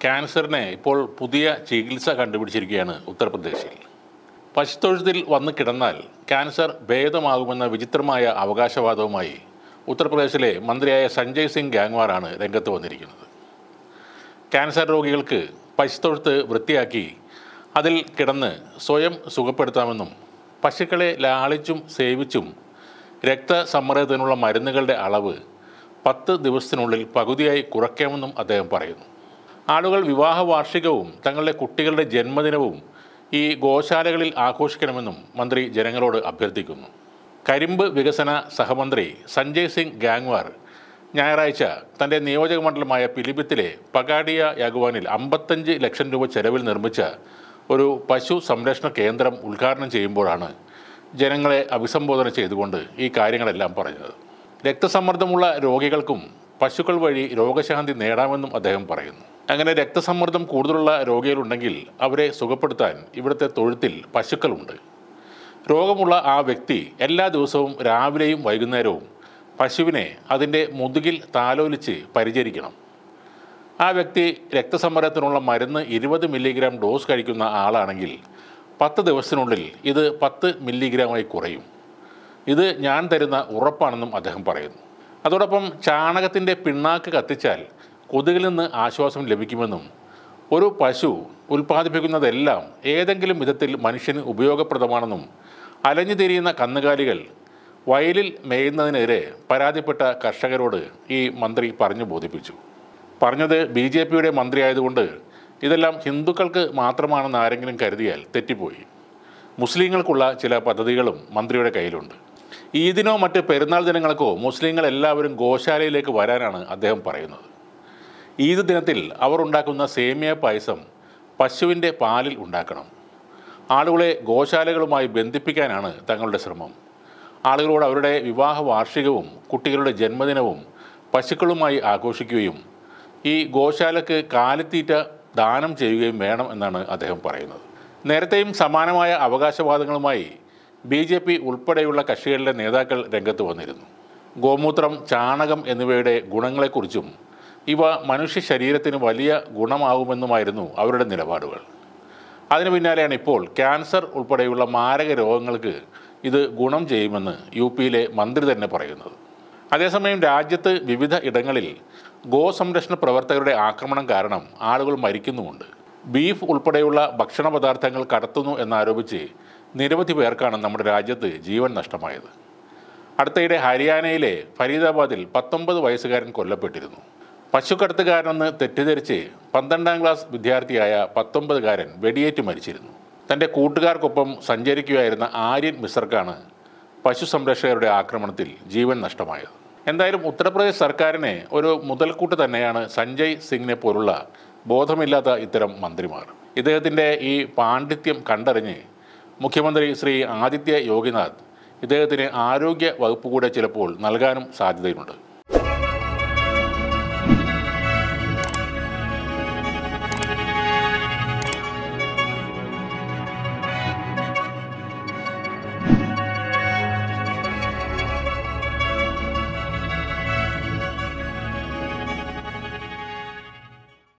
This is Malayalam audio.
ക്യാൻസറിന് ഇപ്പോൾ പുതിയ ചികിത്സ കണ്ടുപിടിച്ചിരിക്കുകയാണ് ഉത്തർപ്രദേശിൽ പശുത്തൊഴുത്തിൽ വന്ന് കിടന്നാൽ ക്യാൻസർ ഭേദമാകുമെന്ന വിചിത്രമായ അവകാശവാദവുമായി ഉത്തർപ്രദേശിലെ മന്ത്രിയായ സഞ്ജയ് സിംഗ് ഗാംഗ്വാറാണ് രംഗത്ത് വന്നിരിക്കുന്നത് ക്യാൻസർ രോഗികൾക്ക് പശുത്തൊഴുത്ത് വൃത്തിയാക്കി അതിൽ കിടന്ന് സ്വയം സുഖപ്പെടുത്താമെന്നും പശുക്കളെ ലാളിച്ചും സേവിച്ചും രക്തസമ്മർദ്ദത്തിനുള്ള മരുന്നുകളുടെ അളവ് പത്ത് ദിവസത്തിനുള്ളിൽ പകുതിയായി കുറയ്ക്കാമെന്നും അദ്ദേഹം പറയുന്നു ആളുകൾ വിവാഹ വാർഷികവും തങ്ങളുടെ കുട്ടികളുടെ ജന്മദിനവും ഈ ഗോശാലകളിൽ ആഘോഷിക്കണമെന്നും മന്ത്രി ജനങ്ങളോട് അഭ്യർത്ഥിക്കുന്നു കരിമ്പ് വികസന സഹമന്ത്രി സഞ്ജയ് സിംഗ് ഗാംഗ്വാർ ഞായറാഴ്ച തൻ്റെ നിയോജക മണ്ഡലമായ പിലിഭിത്തിലെ പകാഡിയ യാഗുവാനിൽ അമ്പത്തഞ്ച് ലക്ഷം രൂപ ചെലവിൽ നിർമ്മിച്ച ഒരു പശു സംരക്ഷണ കേന്ദ്രം ഉദ്ഘാടനം ചെയ്യുമ്പോഴാണ് ജനങ്ങളെ അഭിസംബോധന ചെയ്തുകൊണ്ട് ഈ കാര്യങ്ങളെല്ലാം പറഞ്ഞത് രക്തസമ്മർദ്ദമുള്ള രോഗികൾക്കും പശുക്കൾ വഴി രോഗശാന്തി നേടാമെന്നും അദ്ദേഹം പറയുന്നു അങ്ങനെ രക്തസമ്മർദ്ദം കൂടുതലുള്ള രോഗികളുണ്ടെങ്കിൽ അവരെ സുഖപ്പെടുത്താൻ ഇവിടുത്തെ തൊഴുത്തിൽ പശുക്കളുണ്ട് രോഗമുള്ള ആ വ്യക്തി എല്ലാ ദിവസവും രാവിലെയും വൈകുന്നേരവും പശുവിനെ അതിൻ്റെ മുതുകിൽ താലോലിച്ച് പരിചരിക്കണം ആ വ്യക്തി രക്തസമ്മർദ്ദത്തിനുള്ള മരുന്ന് ഇരുപത് മില്ലിഗ്രാം ഡോസ് കഴിക്കുന്ന ആളാണെങ്കിൽ പത്ത് ദിവസത്തിനുള്ളിൽ ഇത് പത്ത് മില്ലിഗ്രാമായി കുറയും ഇത് ഞാൻ തരുന്ന ഉറപ്പാണെന്നും അദ്ദേഹം പറയുന്നു അതോടൊപ്പം ചാണകത്തിൻ്റെ പിണ്ണാക്ക് കത്തിച്ചാൽ കൊതുകിൽ നിന്ന് ആശ്വാസം ലഭിക്കുമെന്നും ഒരു പശു ഉൽപ്പാദിപ്പിക്കുന്നതെല്ലാം ഏതെങ്കിലും വിധത്തിൽ മനുഷ്യന് ഉപയോഗപ്രദമാണെന്നും അലഞ്ഞു തിരിയുന്ന കന്നുകാലികൾ വയലിൽ മേയുന്നതിനെതിരെ പരാതിപ്പെട്ട കർഷകരോട് ഈ മന്ത്രി പറഞ്ഞു ബോധിപ്പിച്ചു പറഞ്ഞത് ബി ജെ പിയുടെ മന്ത്രിയായതുകൊണ്ട് ഇതെല്ലാം ഹിന്ദുക്കൾക്ക് മാത്രമാണെന്ന് ആരെങ്കിലും കരുതിയാൽ തെറ്റിപ്പോയി മുസ്ലിങ്ങൾക്കുള്ള ചില പദ്ധതികളും മന്ത്രിയുടെ കയ്യിലുണ്ട് ഈദിനോ മറ്റ് പെരുന്നാൾ ദിനങ്ങൾക്കോ മുസ്ലിങ്ങൾ എല്ലാവരും ഗോശാലയിലേക്ക് വരാനാണ് അദ്ദേഹം പറയുന്നത് ഈദ് ദിനത്തിൽ അവർ ഉണ്ടാക്കുന്ന സേമിയ പായസം പശുവിൻ്റെ പാലിൽ ഉണ്ടാക്കണം ആളുകളെ ഗോശാലകളുമായി ബന്ധിപ്പിക്കാനാണ് തങ്ങളുടെ ശ്രമം ആളുകളോട് അവരുടെ വിവാഹ വാർഷികവും കുട്ടികളുടെ ജന്മദിനവും പശുക്കളുമായി ആഘോഷിക്കുകയും ഈ ഗോശാലക്ക് കാലിത്തീറ്റ ദാനം ചെയ്യുകയും വേണം എന്നാണ് അദ്ദേഹം പറയുന്നത് നേരത്തെയും സമാനമായ അവകാശവാദങ്ങളുമായി ബി ജെ പി ഉൾപ്പെടെയുള്ള കക്ഷികളിലെ നേതാക്കൾ രംഗത്ത് വന്നിരുന്നു ഗോമൂത്രം ചാണകം എന്നിവയുടെ ഗുണങ്ങളെക്കുറിച്ചും ഇവ മനുഷ്യ ശരീരത്തിന് വലിയ ഗുണമാകുമെന്നുമായിരുന്നു അവരുടെ നിലപാടുകൾ അതിനു പിന്നാലെയാണ് ഇപ്പോൾ ക്യാൻസർ ഉൾപ്പെടെയുള്ള മാരക രോഗങ്ങൾക്ക് ഇത് ഗുണം ചെയ്യുമെന്ന് യു പിയിലെ മന്ത്രി തന്നെ പറയുന്നത് അതേസമയം രാജ്യത്ത് വിവിധ ഇടങ്ങളിൽ ഗോസംരക്ഷണ പ്രവർത്തകരുടെ ആക്രമണം കാരണം ആളുകൾ മരിക്കുന്നുമുണ്ട് ബീഫ് ഉൾപ്പെടെയുള്ള ഭക്ഷണ പദാർത്ഥങ്ങൾ കടത്തുന്നു എന്നാരോപിച്ച് നിരവധി പേർക്കാണ് നമ്മുടെ രാജ്യത്ത് ജീവൻ നഷ്ടമായത് അടുത്തയിടെ ഹരിയാനയിലെ ഫരീദാബാദിൽ പത്തൊമ്പത് വയസ്സുകാരൻ കൊല്ലപ്പെട്ടിരുന്നു പശുക്കടത്തുകാരനെന്ന് തെറ്റിദ്ധരിച്ച് പന്ത്രണ്ടാം ക്ലാസ് വിദ്യാർത്ഥിയായ പത്തൊമ്പതുകാരൻ വെടിയേറ്റ് മരിച്ചിരുന്നു തൻ്റെ കൂട്ടുകാർക്കൊപ്പം സഞ്ചരിക്കുകയായിരുന്ന ആര്യൻ മിസർക്കാണ് പശു സംരക്ഷകരുടെ ആക്രമണത്തിൽ ജീവൻ നഷ്ടമായത് എന്തായാലും ഉത്തർപ്രദേശ് സർക്കാരിനെ ഒരു മുതൽക്കൂട്ട് തന്നെയാണ് സഞ്ജയ് സിംഗിനെ പോലുള്ള ബോധമില്ലാത്ത ഇത്തരം മന്ത്രിമാർ ഇദ്ദേഹത്തിൻ്റെ ഈ പാണ്ഡിത്യം കണ്ടറിഞ്ഞ് മുഖ്യമന്ത്രി ശ്രീ ആദിത്യ യോഗിനാഥ് ഇദ്ദേഹത്തിന് ആരോഗ്യ വകുപ്പ് കൂടെ ചിലപ്പോൾ നൽകാനും സാധ്യതയുണ്ട്